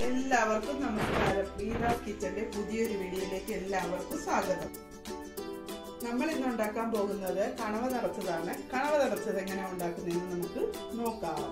എല്ലാവർക്കും നമസ്കാരം ഗീതാസ് കിച്ചന്റെ പുതിയൊരു വീഡിയോയിലേക്ക് എല്ലാവർക്കും സ്വാഗതം നമ്മൾ ഇന്ന് ഉണ്ടാക്കാൻ പോകുന്നത് കണവ നിറച്ചതാണ് കണവ നിറച്ചത് എങ്ങനെ ഉണ്ടാക്കുന്നതെന്ന് നമുക്ക് നോക്കാം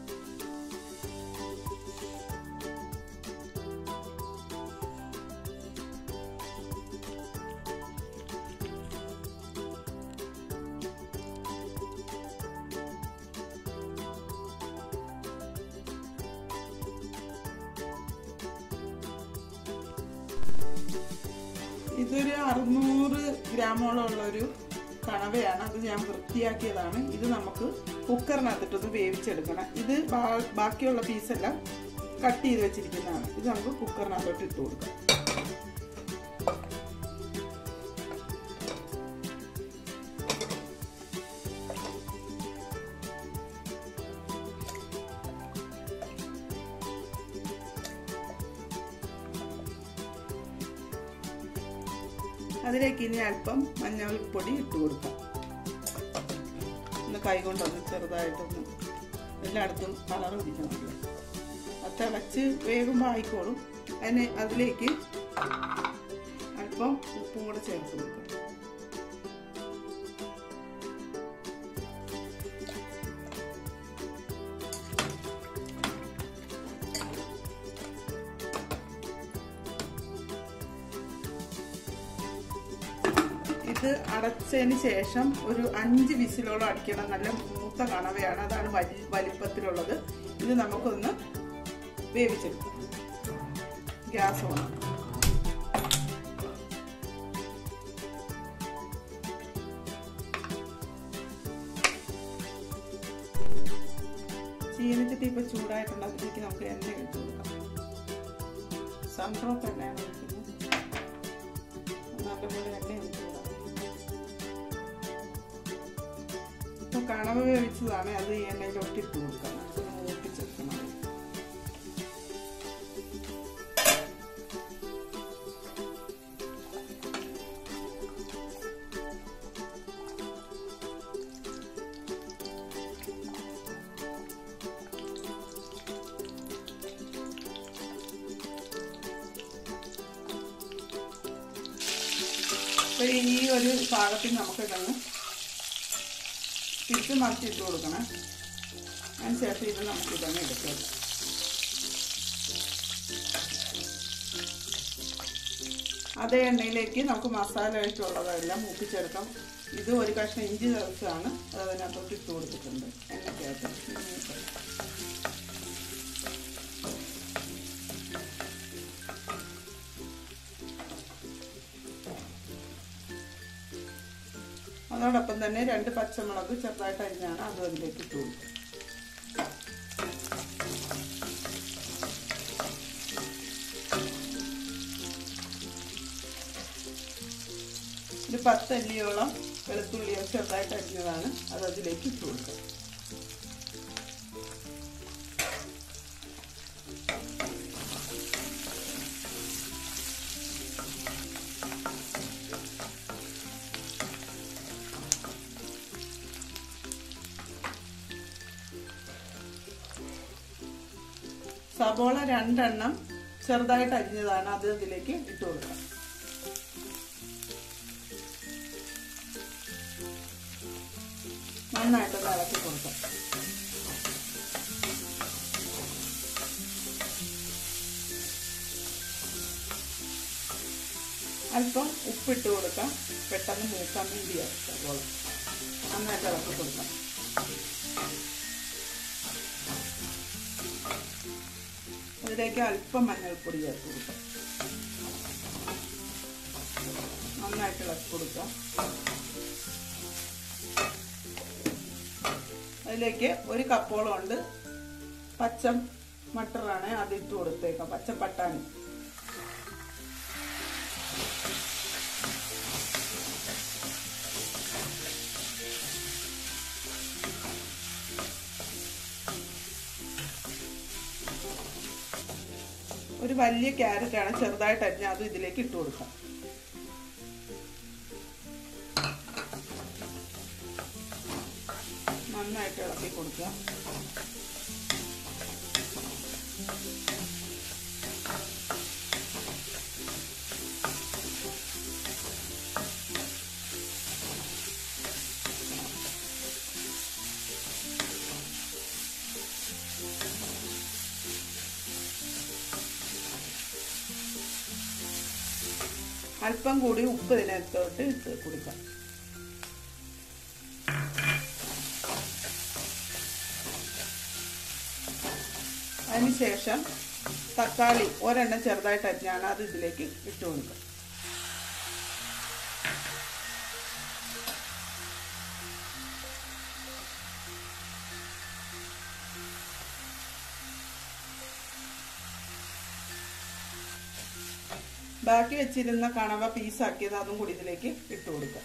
ഇതൊരു അറുന്നൂറ് ഗ്രാമോളം ഉള്ള ഒരു കണവയാണ് അത് ഞാൻ വൃത്തിയാക്കിയതാണ് ഇത് നമുക്ക് കുക്കറിനകത്തിട്ടൊന്ന് വേവിച്ചെടുക്കണം ഇത് ബാ- ബാക്കിയുള്ള പീസെല്ലാം കട്ട് ചെയ്ത് വെച്ചിരിക്കുന്നതാണ് ഇത് നമുക്ക് കുക്കറിനകത്തോട്ട് ഇട്ട് കൊടുക്കാം അതിലേക്ക് ഇനി അല്പം മഞ്ഞൾപ്പൊടി ഇട്ട് കൊടുക്കാം ഒന്ന് കൈകൊണ്ടൊന്ന് ചെറുതായിട്ടൊന്ന് എല്ലായിടത്തും കളർ പിടിക്കണമല്ലോ അത് തിളച്ച് വേഗം ആയിക്കോളും അതിന് അതിലേക്ക് അല്പം ഉപ്പും കൂടെ ചേർത്ത് കൊടുക്കാം ഇത് അടച്ചതിന് ശേഷം ഒരു അഞ്ച് വിസിലോളം അടിക്കണം നല്ല മൂത്ത കണവയാണ് അതാണ് വലി വലിപ്പത്തിലുള്ളത് ഇത് നമുക്കൊന്ന് വേവിച്ചെടുക്കാം ഗ്യാസ് ഓൺ ചീനച്ചട്ടി ഇപ്പൊ ചൂടായിട്ടുണ്ട് അതിലേക്ക് നമുക്ക് എണ്ണ ഇട്ട് കൊടുക്കാം സൺഫ്ലവർ എണ്ണയാണ് ഒഴിക്കുന്നത് നല്ലപോലെ എണ്ണ ഒഴിച്ച് കൊടുക്കാം ഇപ്പൊ കണവ വേവിച്ചതാണ് അത് ഈ എണ്ണയിലോട്ട് ഇട്ട് കൊടുക്കാം നമുക്കൊന്ന് മൂപ്പിച്ചെടുക്കണം അപ്പൊ ഈ ഒരു പാകത്തിൽ നമുക്ക് ഇതൊന്ന് തിരിച്ച് മറിച്ചിട്ട് കൊടുക്കണം അതിന് ശേഷം ഇത് നമുക്ക് ഇതൊന്ന് എടുക്കാം അതേ എണ്ണയിലേക്ക് നമുക്ക് മസാല ആയിട്ടുള്ളതെല്ലാം മൂപ്പിച്ചെടുക്കാം ഇത് ഒരു കഷ്ണം ഇഞ്ചി ചേർത്താണ് അത് അതിനകത്തോട്ട് ഇട്ട് കൊടുത്തിട്ടുണ്ട് എണ്ണയ്ക്കകത്ത് അതോടൊപ്പം തന്നെ രണ്ട് പച്ചമുളക് ചെറുതായിട്ട് അരിഞ്ഞാണ് അതും അതിലേക്ക് ഇട്ട് കൊടുക്കുക ഒരു പത്തല്ലിയോളം വെളുത്തുള്ളിയോ ചെറുതായിട്ട് അരിഞ്ഞതാണ് അത് അതിലേക്ക് ഇട്ട് കൊടുക്കുക സബോള രണ്ടെണ്ണം ചെറുതായിട്ട് അരിഞ്ഞതാണ് അത് ഇതിലേക്ക് ഇട്ട് കൊടുക്കാം നന്നായിട്ട് ഇളക്കി കൊടുക്കാം അല്പം ഉപ്പിട്ട് കൊടുക്കാം പെട്ടെന്ന് മൂക്കാൻ വേണ്ടിയാണ് സബോള നന്നായിട്ട് ഇളക്കി കൊടുക്കാം അതിലേക്ക് അല്പം മഞ്ഞൾപ്പൊടി ചേർത്ത് കൊടുക്കാം നന്നായിട്ട് ഇളക്കി കൊടുക്കാം അതിലേക്ക് ഒരു കപ്പോളം ഉണ്ട് പച്ച മട്ടറാണ് അത് ഇട്ട് കൊടുത്തേക്കാം പച്ച പട്ടാണി ഒരു വലിയ ക്യാരറ്റ് ആണ് ചെറുതായിട്ട് അരിഞ്ഞ അതും ഇതിലേക്ക് ഇട്ട് കൊടുക്കാം നന്നായിട്ട് ഇളക്കി കൊടുക്കുക അല്പം കൂടി ഉപ്പ് ഇതിനകത്തോട്ട് ഇട്ട് കൊടുക്കാം അതിനുശേഷം തക്കാളി ഒരെണ്ണം ചെറുതായിട്ട് അരിഞ്ഞാണ് അത് ഇതിലേക്ക് ഇട്ട് കൊടുക്കുക ബാക്കി വെച്ചിരുന്ന കണവ പീസാക്കിയത് അതും കൂടി ഇതിലേക്ക് ഇട്ട് കൊടുക്കുക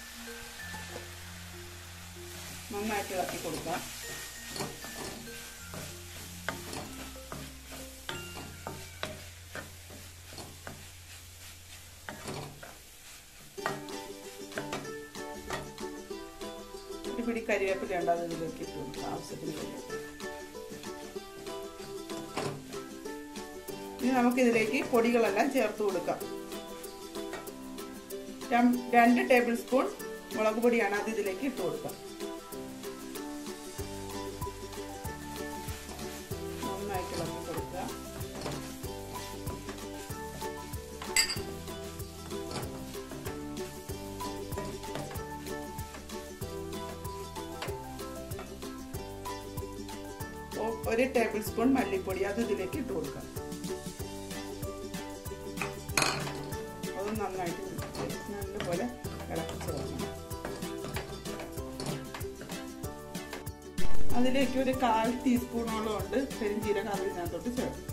നന്നായിട്ട് ഇളക്കി കൊടുക്കുക ഒരു പിടി കരിവേപ്പില ഉണ്ട് അത് ഇതിലേക്ക് ഇട്ട് കൊടുക്കുക ആവശ്യത്തിന് കരിവേപ്പില ഇനി നമുക്ക് ഇതിലേക്ക് പൊടികളെല്ലാം ചേർത്ത് കൊടുക്കാം രണ്ട് ടേബിൾ സ്പൂൺ മുളക് പൊടിയാണ് അത് ഇതിലേക്ക് ഇട്ട് കൊടുക്കാം നന്നായിട്ട് ഇളക്കി കൊടുക്കുക ഒരു ടേബിൾ സ്പൂൺ മല്ലിപ്പൊടി അത് ഇതിലേക്ക് ഇട്ട് കൊടുക്കാം അത് നന്നായിട്ട് നല്ലപോലെ ഇളക്കി ചേർക്കണം അതിലേക്ക് ഒരു കാൽ ടീസ്പൂണോളം ഉണ്ട് പെരിഞ്ചീരകം അത് ഇതിനകത്തോട്ട് ചേർക്കും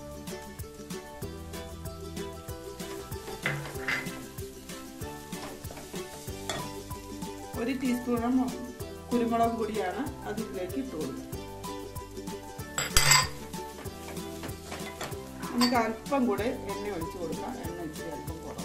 ഒരു ടീസ്പൂണും കുരുമുളക് പൊടിയാണ് അത് ഇതിലേക്ക് ഇട്ട് കൊടുക്കുക നമുക്ക് അല്പം കൂടെ എണ്ണ ഒഴിച്ചു കൊടുക്കാം എണ്ണ ഇച്ചിരി അല്പം കുറവ്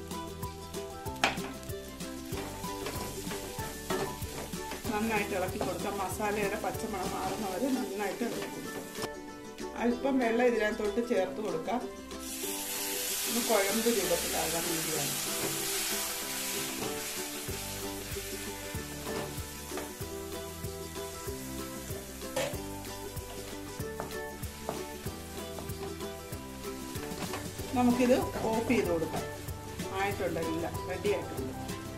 നന്നായിട്ട് ഇളക്കി കൊടുക്കാം മസാലയുടെ പച്ചമണം മാറുന്നവരെ നന്നായിട്ട് ഇളക്കി കൊടുക്കാം അല്പം വെള്ളം ഇതിനകത്തോട്ട് ചേർത്ത് കൊടുക്കാം ഒന്ന് കുഴമ്പ് രൂപത്തിലാകാൻ വേണ്ടിയാണ് നമുക്കിത് ഓഫ് ചെയ്ത് കൊടുക്കാം ആയിട്ടുണ്ട് ഇല്ല റെഡി ആയിട്ടുണ്ട്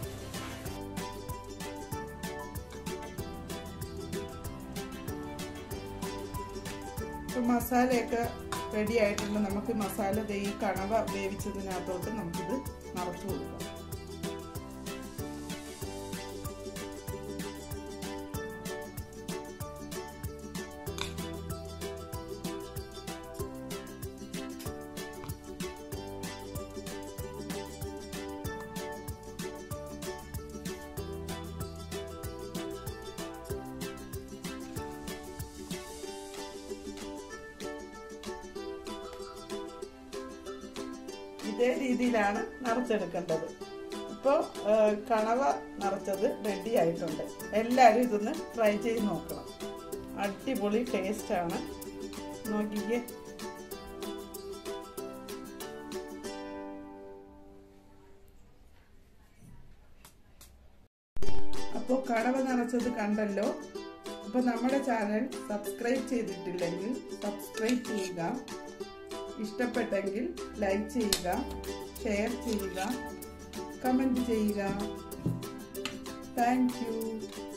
ഇപ്പം മസാലയൊക്കെ റെഡി ആയിട്ടുണ്ട് നമുക്ക് മസാല ഈ കണവ വേവിച്ചതിനകത്തോട്ട് നമുക്കിത് നിറച്ചു കൊടുക്കാം ഇതേ രീതിയിലാണ് നിറച്ചെടുക്കേണ്ടത് ഇപ്പോൾ കണവ നിറച്ചത് റെഡി ആയിട്ടുണ്ട് എല്ലാവരും ഇതൊന്ന് ട്രൈ ചെയ്ത് നോക്കണം അടിപൊളി ടേസ്റ്റാണ് നോക്കിക്കേ അപ്പോൾ കടവ നിറച്ചത് കണ്ടല്ലോ അപ്പോൾ നമ്മുടെ ചാനൽ സബ്സ്ക്രൈബ് ചെയ്തിട്ടില്ലെങ്കിൽ സബ്സ്ക്രൈബ് ചെയ്യുക ഇഷ്ടപ്പെട്ടെങ്കിൽ ലൈക്ക് ചെയ്യുക ഷെയർ ചെയ്യുക കമൻറ്റ് ചെയ്യുക താങ്ക് യു